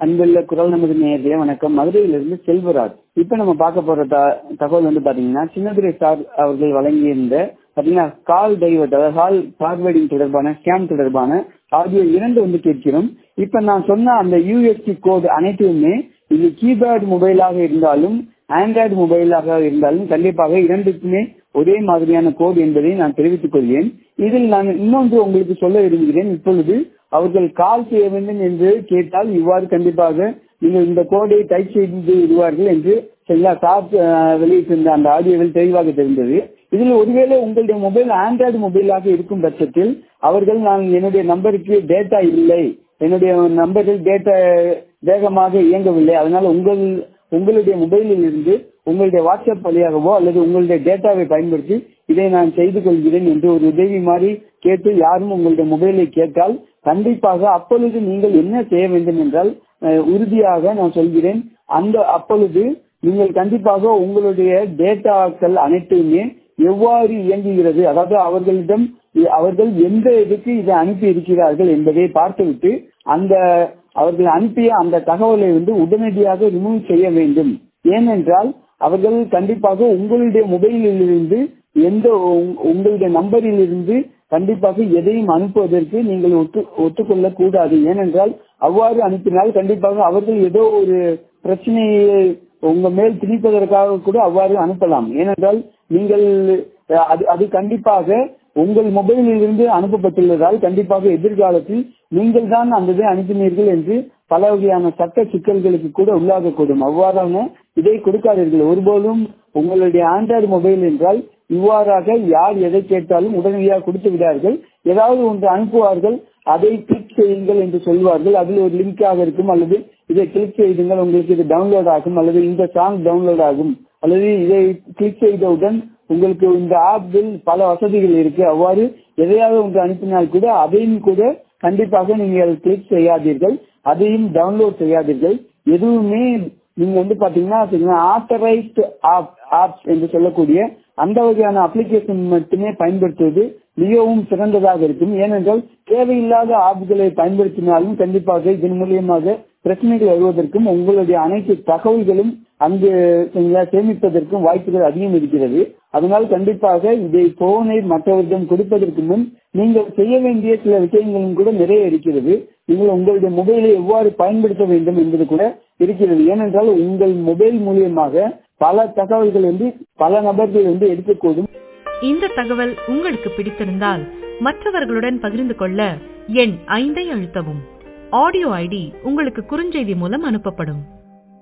அன்புள்ள குரல் நமது நேரடிய வணக்கம் மதுரையிலிருந்து செல்வராஜ் இப்ப நம்ம பார்க்க போற த- தகவல் வந்து பாத்தீங்கன்னா சின்னதுரை சார் அவர்கள் வழங்கியிருந்த பாத்தீங்கன்னா கால் டைவர்ட் அதாவது கால் ஃபார்வேர்டிங் தொடர்பான ஸ்கேம் தொடர்பான ஆகிய இரண்டு வந்து கேட்கிறோம் இப்ப நான் சொன்ன அந்த யூஎஸ்டி கோட் அனைத்துமே இது கீபேட் மொபைலாக இருந்தாலும் ஆண்ட்ராய்டு மொபைலாக இருந்தாலும் கண்டிப்பாக இரண்டுக்குமே ஒரே மாதிரியான கோட் என்பதை நான் தெரிவித்துக் கொள்கிறேன் இதில் நான் இன்னொன்று உங்களுக்கு சொல்ல விரும்புகிறேன் இப்பொழுது அவர்கள் கால் செய்ய வேண்டும் என்று கேட்டால் இவ்வாறு கண்டிப்பாக நீங்கள் இந்த கோடை டைப் செய்து விடுவார்கள் என்று சரிங்களா சாப் வெளியிட்டிருந்த அந்த ஆடியோவில் தெளிவாக தெரிந்தது இதில் ஒருவேளை உங்களுடைய மொபைல் ஆண்ட்ராய்டு மொபைலாக இருக்கும் பட்சத்தில் அவர்கள் நான் என்னுடைய நம்பருக்கு டேட்டா இல்லை என்னுடைய நம்பரில் டேட்டா வேகமாக இயங்கவில்லை அதனால உங்கள் உங்களுடைய மொபைலில் இருந்து உங்களுடைய வாட்ஸ்அப் வழியாகவோ அல்லது உங்களுடைய டேட்டாவை பயன்படுத்தி இதை நான் செய்து கொள்கிறேன் என்று ஒரு உதவி மாதிரி கேட்டு யாரும் உங்களுடைய மொபைலை கேட்டால் கண்டிப்பாக அப்பொழுது நீங்கள் என்ன செய்ய வேண்டும் என்றால் அஹ், உறுதியாக நான் சொல்கிறேன் அந்த அப்பொழுது நீங்கள் கண்டிப்பாக உங்களுடைய டேட்டாக்கள் அனைத்துமே எவ்வாறு இயங்குகிறது அதாவது அவர்களிடம் அவர்கள் எந்த இதுக்கு இதை அனுப்பி இருக்கிறார்கள் என்பதை பார்த்துவிட்டு அந்த அவர்கள் அனுப்பிய அந்த தகவலை வந்து உடனடியாக ரிமூவ் செய்ய வேண்டும் ஏனென்றால் அவர்கள் கண்டிப்பாக உங்களுடைய மொபைலில் இருந்து எந்த உங்- உங்களுடைய நம்பரில் இருந்து கண்டிப்பாக எதையும் அனுப்புவதற்கு நீங்கள் ஒத்து ஒத்துக்கொள்ளக் கூடாது ஏனென்றால் அவ்வாறு அனுப்பினால் கண்டிப்பாக அவர்கள் ஏதோ ஒரு பிரச்சனையை உங்க மேல் திணிப்பதற்காக கூட அவ்வாறு அனுப்பலாம் ஏனென்றால் நீங்கள் அஹ், அது அது கண்டிப்பாக உங்கள் மொபைலில் இருந்து அனுப்பப்பட்டுள்ளதால் கண்டிப்பாக எதிர்காலத்தில் நீங்கள் தான் அந்த இதை அனுப்பினீர்கள் என்று பல வகையான சட்ட சிக்கல்களுக்கு கூட உள்ளாகக்கூடும் அவ்வாறான இதை கொடுக்காதீர்கள் ஒருபோதும் உங்களுடைய ஆண்ட்ராய்டு மொபைல் என்றால் இவ்வாறாக யார் எதை கேட்டாலும் உடனடியாக கொடுத்து விடார்கள் ஏதாவது ஒன்று அனுப்புவார்கள் அதை கிளிக் செய்யுங்கள் என்று சொல்வார்கள் அதில் ஒரு லிங்காக இருக்கும் அல்லது இதை கிளிக் செய்துங்கள் உங்களுக்கு இது டவுன்லோட் ஆகும் அல்லது இந்த சாங் டவுன்லோட் ஆகும் அல்லது இதை கிளிக் செய்தவுடன் உங்களுக்கு இந்த ஆப்பில் பல வசதிகள் இருக்கு அவ்வாறு எதையாவது ஒன்று அனுப்பினால் கூட அதையும் கூட கண்டிப்பாக நீங்கள் கிளிக் செய்யாதீர்கள் அதையும் டவுன்லோட் செய்யாதீர்கள் எதுவுமே நீங்க வந்து பாத்தீங்கன்னா ஆத்தரைஸ்ட் ஆப்ஸ் என்று சொல்லக்கூடிய அந்த வகையான அப்ளிகேஷன் மட்டுமே பயன்படுத்துவது மிகவும் சிறந்ததாக இருக்கும் ஏனென்றால் தேவையில்லாத ஆப்களை பயன்படுத்தினாலும் கண்டிப்பாக இதன் மூலியமாக பிரச்சனைகள் வருவதற்கும் உங்களுடைய அனைத்து தகவல்களும் அங்கு சரிங்களா, சேமிப்பதற்கும் வாய்ப்புகள் அதிகம் இருக்கிறது அதனால் கண்டிப்பாக இதை போனை மற்றவர்களிடம் கொடுப்பதற்கு முன் நீங்கள் செய்ய வேண்டிய சில விஷயங்களும் கூட நிறைய இருக்கிறது நீங்கள் உங்களுடைய மொபைலை எவ்வாறு பயன்படுத்த வேண்டும் என்பது கூட இருக்கிறது ஏனென்றால் உங்கள் மொபைல் மூலியமாக பல தகவல்கள் வந்து பல நபர்கள் வந்து எடுக்கக்கூடும் இந்த தகவல் உங்களுக்கு பிடித்திருந்தால் மற்றவர்களுடன் பகிர்ந்து கொள்ள எண் ஐந்தை அழுத்தவும் ஆடியோ ஐடி உங்களுக்கு குறுஞ்செய்தி மூலம் அனுப்பப்படும்